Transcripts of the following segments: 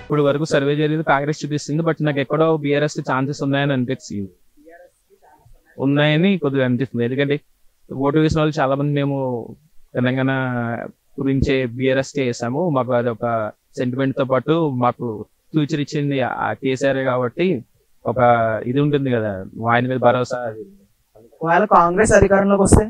ఇప్పుడు వరకు సర్వే జరిగింది కాంగ్రెస్ చూపిస్తుంది బట్ నాకు ఎక్కడో బీఆర్ఎస్ ఛాన్సెస్ ఉన్నాయని అనిపిస్తుంది ఉన్నాయని కొద్దిగా అనిపిస్తుంది ఎందుకంటే ఓటు వేసిన వాళ్ళు చాలా మంది మేము తెలంగాణ గురించే బీఆర్ఎస్ కే వేసాము మాకు అది ఒక సెంటిమెంట్ తో పాటు మాకు ఫ్యూచర్ ఇచ్చింది ఆ కేసీఆర్ కాబట్టి ఒక ఇది ఉంటుంది కదా ఆయన మీద భరోసా అది. ఒకవేళ కాంగ్రెస్ అధికారంలోకి వస్తే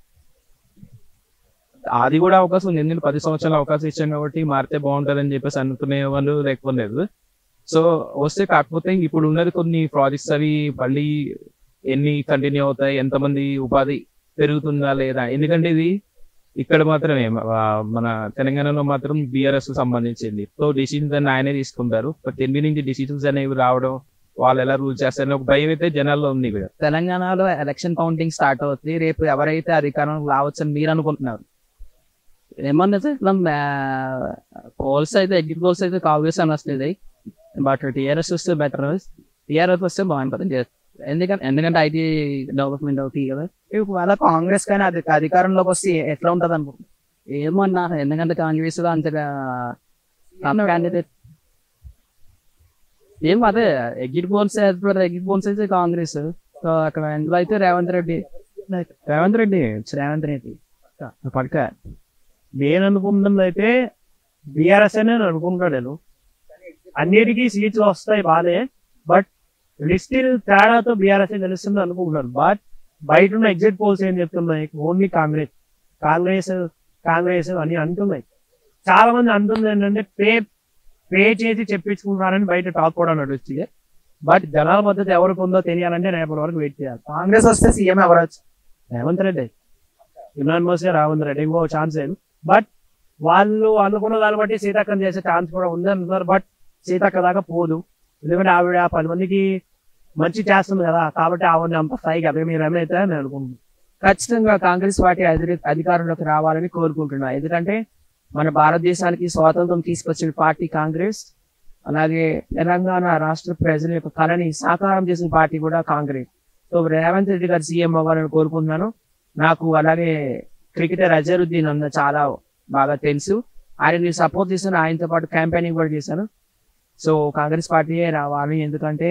అది కూడా అవకాశం ఉంది ఎందుకంటే పది సంవత్సరాల అవకాశం ఇచ్చాం కాబట్టి మారితే బాగుంటదని చెప్పేసి అనుకునే వాళ్ళు లేకపోలేదు సో వస్తే కాకపోతే ఇప్పుడు ఉన్నది కొన్ని ప్రాజెక్ట్స్ అవి మళ్ళీ ఎన్ని కంటిన్యూ అవుతాయి ఎంతమంది ఉపాధి పెరుగుతుందా లేదా ఎందుకంటే ఇది ఇక్కడ మాత్రమే ఆ, మన తెలంగాణలో మాత్రం బీఆర్ఎస్ సంబంధించింది సో డిసిషన్స్ అన్ని ఆయనే తీసుకుంటారు బట్ ఢిల్లీ నుంచి డిసిషన్స్ అనేవి రావడం వాళ్ళు ఎలా రూల్ చేస్తారని ఒక భయం అయితే జనాల్లో ఉంది ఇక్కడ తెలంగాణలో ఎలక్షన్ కౌంటింగ్ స్టార్ట్ అవుతుంది రేపు ఎవరైతే అధికారం రావచ్చని మీరు అనుకుంటున్నారు ఏమన్నా పోల్స్ అయితే ఎగ్జిట్ పోల్స్ అయితే కాంగ్రెస్ అని వస్తుంది బట్ టీఆర్ఎస్ వస్తే బెటర్ టీఆర్ఎస్ వస్తే బాగుంటుంది ఎందుకంటే ఎందుకంటే ఐటీ డెవలప్మెంట్ అవుతాయి కదా ఒకవేళ కాంగ్రెస్ కానీ అధి అధికారంలోకి వస్తే ఎట్లా ఉంటది అనుకుంటున్నారు ఏమన్నా ఎందుకంటే కాంగ్రెస్ లో అంతగా క్యాండిడేట్ ఏం అదే ఎగ్జిట్ పోల్స్ ఎగ్జిట్ పోల్స్ అయితే కాంగ్రెస్ సో అక్కడ ఇందులో అయితే రేవంత్ రెడ్డి రేవంత్ రెడ్డి రేవంత్ రెడ్డి పక్క నేను అనుకుంటుంది అయితే బీఆర్ఎస్ అని నేను అనుకుంటాను నేను అన్నిటికీ సీట్లు వస్తాయి బానే బట్ లిస్టిల్ తేడాతో బీఆర్ఎస్ గెలుస్తుంది అనుకుంటున్నాను బట్ బయట ఉన్న ఎగ్జిట్ పోల్స్ ఏం చెప్తున్నాయి ఓన్లీ కాంగ్రెస్ కాంగ్రెస్ కాంగ్రెస్ అని అంటున్నాయి చాలా మంది అంటుంది ఏంటంటే పే పే చేసి చెప్పించుకుంటున్నారని బయట టాక్ కూడా నడుస్తుంది బట్ జనాల మద్దతు ఎవరికి ఉందో తెలియాలంటే రేపటి వరకు వెయిట్ చేయాలి కాంగ్రెస్ వస్తే సీఎం ఎవరొచ్చు రేవంత్ రెడ్డి యునానిమస్ గా రావంత్ రెడ్డి ఇంకో ఛాన్స్ లేదు బట్ వాళ్ళు అనుకున్న దాన్ని బట్టి సీతక్కని చేసే ఛాన్స్ కూడా ఉంది అంటున్నారు బట్ సీతక్క దాకా పోదు ఎందుకంటే ఆవిడ పది మందికి మంచి చేస్తుంది కదా కాబట్టి ఆవిడ అంత స్థాయికి అదే మీరు ఏమైతే నేను అనుకుంటున్నాను ఖచ్చితంగా కాంగ్రెస్ పార్టీ అధి- అధికారంలోకి రావాలని కోరుకుంటున్నా ఎందుకంటే మన భారతదేశానికి స్వాతంత్రం తీసుకొచ్చిన పార్టీ కాంగ్రెస్ అలాగే తెలంగాణ రాష్ట్ర ప్రజల యొక్క కళని సాకారం చేసిన పార్టీ కూడా కాంగ్రెస్ సో రేవంత్ రెడ్డి గారు సీఎం అవ్వాలని కోరుకుంటున్నాను నాకు అలాగే క్రికెటర్ అజరుద్దీన్ అన్న చాలా బాగా తెలుసు ఆయన సపోర్ట్ చేశాను ఆయనతో పాటు క్యాంపెయినింగ్ కూడా చేశాను సో కాంగ్రెస్ పార్టీయే రావాలి ఎందుకంటే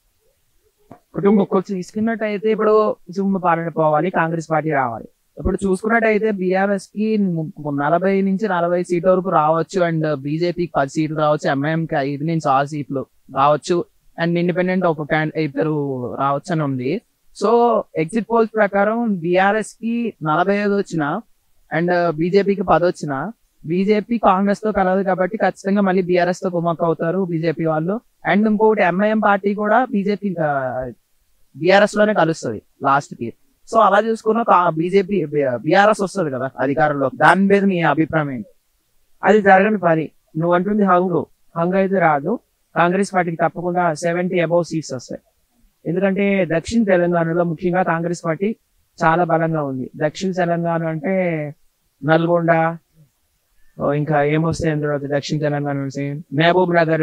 కుటుంబం కొంచెం తీసుకున్నట్టయితే ఇప్పుడు కుటుంబ పాలన పోవాలి కాంగ్రెస్ పార్టీ రావాలి ఇప్పుడు చూసుకున్నట్టయితే బీఆర్ఎస్ కి ము- నలభై నుంచి నలభై సీట్ల వరకు రావచ్చు అండ్ బీజేపీకి పది సీట్లు రావచ్చు ఎంఐఎం కి ఐదు నుంచి ఆరు సీట్లు రావచ్చు అండ్ ఇండిపెండెంట్ ఒక క్యాన్- ఇద్దరు రావచ్చు అని ఉంది సో ఎగ్జిట్ పోల్స్ ప్రకారం బీఆర్ఎస్ కి నలభై ఐదు వచ్చిన అండ్ బీజేపీకి పది వచ్చిన బీజేపీ కాంగ్రెస్ తో కలదు కాబట్టి ఖచ్చితంగా మళ్ళీ బీఆర్ఎస్ తో కుమ్మక్క అవుతారు బీజేపీ వాళ్ళు అండ్ ఇంకొకటి ఎంఐఎం పార్టీ కూడా బీజేపీ బీఆర్ఎస్ లోనే కలుస్తుంది లాస్ట్ కి సో అలా చూసుకున్న బీజేపీ బీఆర్ఎస్ వస్తుంది కదా అధికారంలో దాని మీద మీ అభిప్రాయం ఏంటి అది జరగని పని నువ్వు అంటుంది హంగు హంగు అయితే రాదు కాంగ్రెస్ పార్టీకి తప్పకుండా సెవెంటీ అబౌవ్ సీట్స్ వస్తాయి ఎందుకంటే దక్షిణ తెలంగాణలో ముఖ్యంగా కాంగ్రెస్ పార్టీ చాలా బలంగా ఉంది దక్షిణ తెలంగాణ అంటే నల్గొండ ఓ ఇంకా ఏమొస్తాయి అందులో దక్షిణ తెలంగాణ నుంచి మహబూబ్ నగర్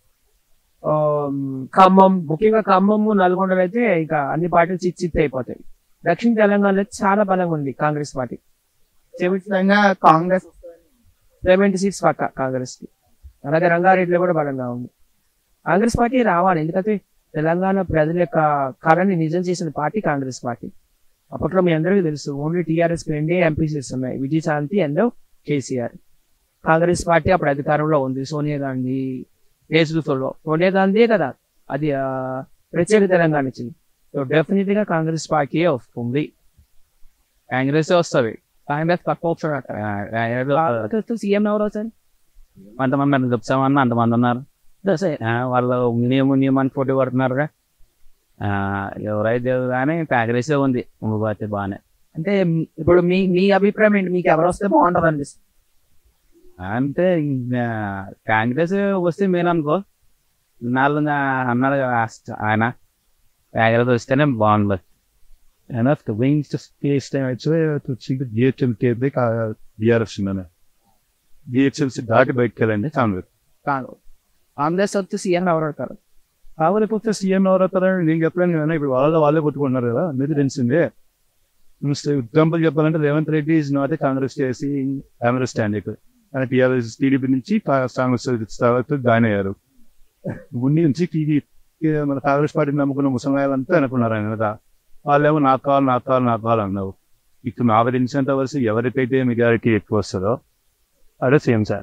ఖమ్మం ముఖ్యంగా ఖమ్మము నల్గొండలో అయితే ఇక అన్ని పార్టీలు చిత్ చిత్ అయిపోతాయి దక్షిణ తెలంగాణలో చాలా బలంగా ఉంది కాంగ్రెస్ పార్టీ ఖచ్చితంగా కాంగ్రెస్ సెవెంటీ సీట్స్ పక్క కాంగ్రెస్ కి అలాగే రంగారెడ్డిలో కూడా బలంగా ఉంది కాంగ్రెస్ పార్టీ రావాలి ఎందుకంటే తెలంగాణ ప్రజల యొక్క కళని నిజం చేసిన పార్టీ కాంగ్రెస్ పార్టీ అప్పట్లో మీ అందరికీ తెలుసు ఓన్లీ టీఆర్ఎస్ కి రెండే ఎంపీ సీట్స్ ఉన్నాయి Vijayashanti and KCR Congress party అప్పుడు అధికారంలో ఉంది సోనియా గాంధీ నేతృత్వంలో సోనియా గాంధీ కదా అది ఆ, ప్రత్యేక తెలంగాణ ఇచ్చింది సో డెఫినెట్ గా కాంగ్రెస్ పార్టీ వస్తుంది కాంగ్రెస్ వస్తుంది కాంగ్రెస్ తక్కువ వస్తాడు సీఎం ఎవరు అవుతారు అంతమంది అన్నారు చెప్తామన్నా అంతమంది ఉన్నారు దశ ఆ, వాళ్ళు మినిమం మినిమం పోటీ పడుతున్నారుగా ఆ, ఎవరైతే కానీ కాంగ్రెస్ ఉంది ఉండిపోతే బాగానే అంటే మ్- ఇప్పుడు మీ మీ అభిప్రాయం ఏంటి మీకు ఎవరు వస్తే బాగుంటది అనిపిస్తుంది అంటే ఇంకా కాంగ్రెస్ వస్తే మీరు అనుకో నాలుగు అన్నాడు కదా ఆయన కాంగ్రెస్ వస్తేనే బాగుంది En efter vinst stämmer så är det att GHMT BRS GHMC దాటి బయటకు వెళ్ళండి కాంగ్రెస్ కాదు కాంగ్రెస్ వస్తే సీఎం ఎవరు అవుతారు కాకపోతే సీఎం ఎవరు అవుతారని నేను చెప్పలేను కదా ఇప్పుడు వాళ్ళ వాళ్ళే కొట్టుకుంటున్నారు కదా మీరు తెలిసిందే ఎగ్జాంపుల్ చెప్పాలంటే Revanth Reddy is not a Congress చేసి కాంగ్రెస్ స్టాండ్ ఇక్కడ ఆయన టీఆర్ఎస్ టీడీపీ నుంచి కాంగ్రెస్ తర్వాత జాయిన్ అయ్యారు ముందు నుంచి టీవీ మన కాంగ్రెస్ పార్టీ నమ్ముకున్న ముసలాయలంతా అనుకున్నారు ఆయన మీద వాళ్ళేమో నాకు కావాలి నాకు కావాలి నాకు కావాలి అన్నావు ఇప్పుడు నాకు తెలిసినంత వరకు ఎవరికైతే మెజారిటీ ఎక్కువ వస్తుందో అదే సేమ్ సార్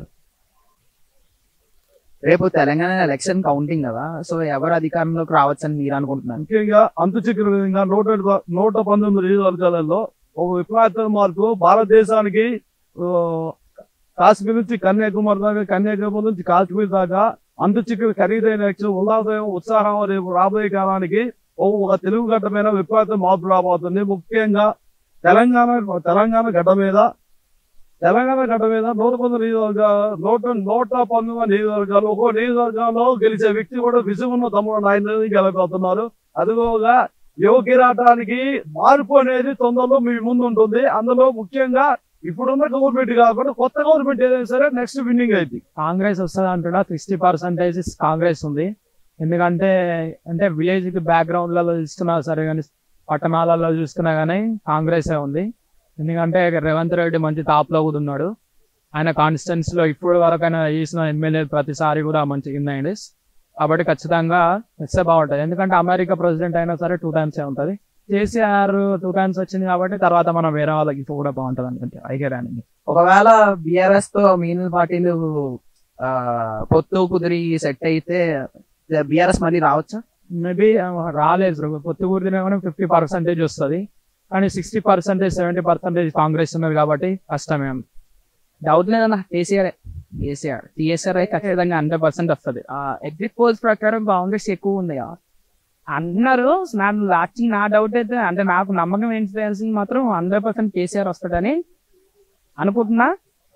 రేపు తెలంగాణ ఎలక్షన్ కౌంటింగ్ కదా సో ఎవరు అధికారంలోకి రావచ్చని మీరు అనుకుంటున్నారు ముఖ్యంగా అంతు చిక్కుల విధంగా నూట నూట పంతొమ్మిది నియోజకవర్గాలలో ఒక విప్లవాత్మక మార్పు భారతదేశానికి ఆ, కాశ్మీర్ నుంచి కన్యాకుమారి దాకా కన్యాకుమారి నుంచి కాశ్మీర్ దాకా అంతు చిక్కులు ఖరీదైన వ్యక్తులు ఉల్లాసం ఉత్సాహం రేపు రాబోయే కాలానికి ఓ ఒక తెలుగు గడ్డ మీద విప్లవాత్మక మార్పు రాబోతుంది ముఖ్యంగా తెలంగాణ తెలంగాణ గడ్డ మీద తెలంగాణ గడ్డ మీద నూట పంతొమ్మిది నియోజకవర్గాలు నూట నూట పంతొమ్మిది నియోజకవర్గాలు ఒక్కో నియోజకవర్గంలో గెలిచే వ్యక్తి కూడా విసుగున్న తమ్ముడు నాయన గెలకపోతున్నారు అదిగోగా యువ కిరాటానికి మార్పు అనేది తొందరలో మీ ముందు ఉంటుంది అందులో ముఖ్యంగా ఇప్పుడున్న గవర్నమెంట్ కాకుండా కొత్త గవర్నమెంట్ ఏదైనా సరే నెక్స్ట్ విన్నింగ్ అయింది కాంగ్రెస్ వస్తుంది అంటున్నా సిక్స్టీ పర్సెంటేజ్ కాంగ్రెస్ ఉంది ఎందుకంటే అంటే విలేజ్ బ్యాక్గ్రౌండ్లలో చూసుకున్నా సరే కానీ పట్టణాలలో చూసుకున్నా కానీ కాంగ్రెసే ఉంది ఎందుకంటే రేవంత్ రెడ్డి మంచి టాప్ లో కూడా ఉన్నాడు ఆయన కాన్స్టిట్యున్సీ లో ఇప్పుడు వరకు ఆయన చేసిన ఎమ్మెల్యే ప్రతిసారి కూడా మంచి ఉన్నాయండి కాబట్టి ఖచ్చితంగా వస్తే బాగుంటుంది ఎందుకంటే అమెరికా ప్రెసిడెంట్ అయినా సరే టూ టైమ్స్ ఉంటుంది కేసీఆర్ టూ టైమ్స్ వచ్చింది కాబట్టి తర్వాత మనం వేరే వాళ్ళకి ఇప్పుడు కూడా బాగుంటుంది అనుకుంటే ఐక్యరానికి ఒకవేళ బిఆర్ఎస్ తో మిగిలిన పార్టీలు ఆ, పొత్తు కుదిరి సెట్ అయితే బిఆర్ఎస్ మళ్ళీ రావచ్చా మేబీ రాలేదు పొత్తు కూడిన ఫిఫ్టీ పర్సెంటేజ్ వస్తుంది కానీ sixty percentage seventy percentage Congress ఉన్నది కాబట్టి కష్టమే డౌట్ లేదన్న కేసీఆర్ కేసీఆర్ టీఎస్ఆర్ అయితే ఖచ్చితంగా హండ్రెడ్ పర్సెంట్ వస్తుంది ఎగ్జిట్ పోల్స్ ప్రకారం కాంగ్రెస్ ఎక్కువ ఉంది కదా. అన్నారు నాకు లాస్ట్ నా డౌట్ అయితే అంటే నాకు నమ్మకం ఏంటి తెలిసింది మాత్రం హండ్రెడ్ పర్సెంట్ కేసీఆర్ వస్తాడని అనుకుంటున్నా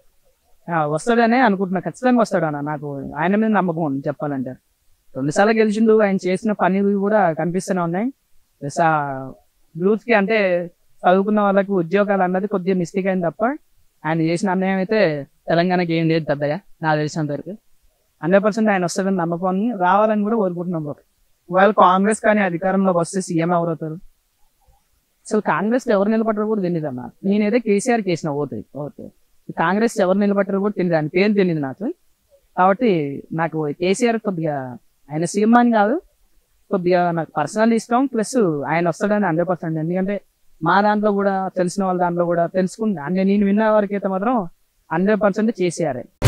ఆ, వస్తాడనే అనుకుంటున్నా ఖచ్చితంగా వస్తాడు అన్న నాకు ఆయన మీద నమ్మకం ఉంది చెప్పాలంటే రెండుసార్లు గెలిచిండు ఆయన చేసిన పనులు కూడా కనిపిస్తూనే ఉన్నాయి ప్లస్ ఆ యూత్ కి అంటే చదువుకున్న వాళ్ళకి ఉద్యోగాలు అన్నది కొద్దిగా మిస్టేక్ అయింది తప్ప ఆయన చేసిన అన్యాయం అయితే తెలంగాణకి ఏం లేదు పెద్దగా నాకు తెలిసినంత వరకు హండ్రెడ్ పర్సెంట్ ఆయన వస్తాడని నమ్మకం ఉంది. రావాలని కూడా కోరుకుంటున్నాం ఒకవేళ కాంగ్రెస్ కానీ అధికారంలోకి వస్తే సీఎం ఎవరవుతారు అసలు కాంగ్రెస్ లో ఎవరు నిలబడరు కూడా తెలియదు అన్న నేనైతే కేసీఆర్ చేసిన ఓటు ఓకే కాంగ్రెస్ ఎవరు నిలబడరు కూడా తెలియదు ఆయన పేరు తెలియదు నాకు కాబట్టి నాకు కేసీఆర్ కొద్దిగా ఆయన సీఎం అని కాదు కొద్దిగా నాకు పర్సనల్ ఇష్టం ప్లస్ ఆయన వస్తాడని హండ్రెడ్ పర్సెంట్ ఎందుకంటే మా దాంట్లో కూడా తెలిసిన వాళ్ళ దాంట్లో కూడా తెలుసుకుంటా అంటే నేను విన్న వరకు అయితే మాత్రం హండ్రెడ్ పర్సెంట్ కేసీఆర్